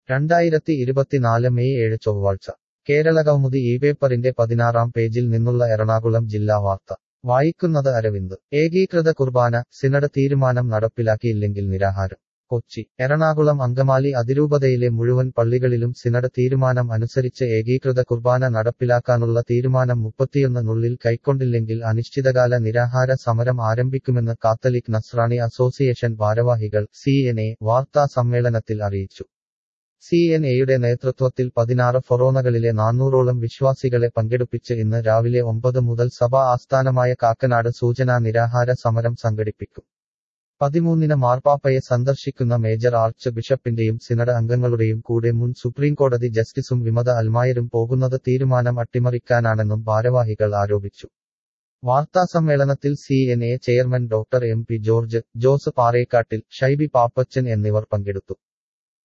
രണ്ടായിരത്തി ഇരുപത്തിനാല് മെയ് ഏഴ് ചൊവ്വാഴ്ച കേരളകൗമുദി ഈ പേപ്പറിന്റെ പതിനാറാം പേജിൽ നിന്നുള്ള എറണാകുളം ജില്ലാ വാർത്ത വായിക്കുന്നത് അരവിന്ദ് ഏകീകൃത കുർബാന സിനഡ് തീരുമാനം നടപ്പിലാക്കിയില്ലെങ്കിൽ നിരാഹാരം കൊച്ചി എറണാകുളം അങ്കമാലി അതിരൂപതയിലെ മുഴുവൻ പള്ളികളിലും സിനഡ് തീരുമാനം അനുസരിച്ച് ഏകീകൃത കുർബാന നടപ്പിലാക്കാനുള്ള തീരുമാനം മുപ്പത്തിയൊന്നിനുള്ളിൽ കൈക്കൊണ്ടില്ലെങ്കിൽ അനിശ്ചിതകാല നിരാഹാര സമരം ആരംഭിക്കുമെന്ന് കാത്തലിക് നസ്രാണി അസോസിയേഷൻ ഭാരവാഹികൾ സി എൻ എ വാർത്താ സമ്മേളനത്തിൽ അറിയിച്ചു സി എൻ എയുടെ നേതൃത്വത്തിൽ പതിനാറ് ഫൊറോനകളിലെ നാനൂറോളം വിശ്വാസികളെ പങ്കെടുപ്പിച്ച് ഇന്ന് രാവിലെ ഒമ്പത് മുതൽ സഭാ ആസ്ഥാനമായ കാക്കനാട് സൂചനാ നിരാഹാര സമരം സംഘടിപ്പിക്കും പതിമൂന്നിന് മാർപ്പാപ്പയെ സന്ദർശിക്കുന്ന മേജർ ആർച്ച് ബിഷപ്പിന്റെയും സിനഡ് അംഗങ്ങളുടെയും കൂടെ മുൻ സുപ്രീംകോടതി ജസ്റ്റിസും വിമത അൽമായരും പോകുന്നത് തീരുമാനം അട്ടിമറിക്കാനാണെന്നും ഭാരവാഹികൾ ആരോപിച്ചു വാർത്താസമ്മേളനത്തിൽ C N A chairman doctor M P George Jose Parekkattil Shaiby Pappachan എന്നിവർ പങ്കെടുത്തു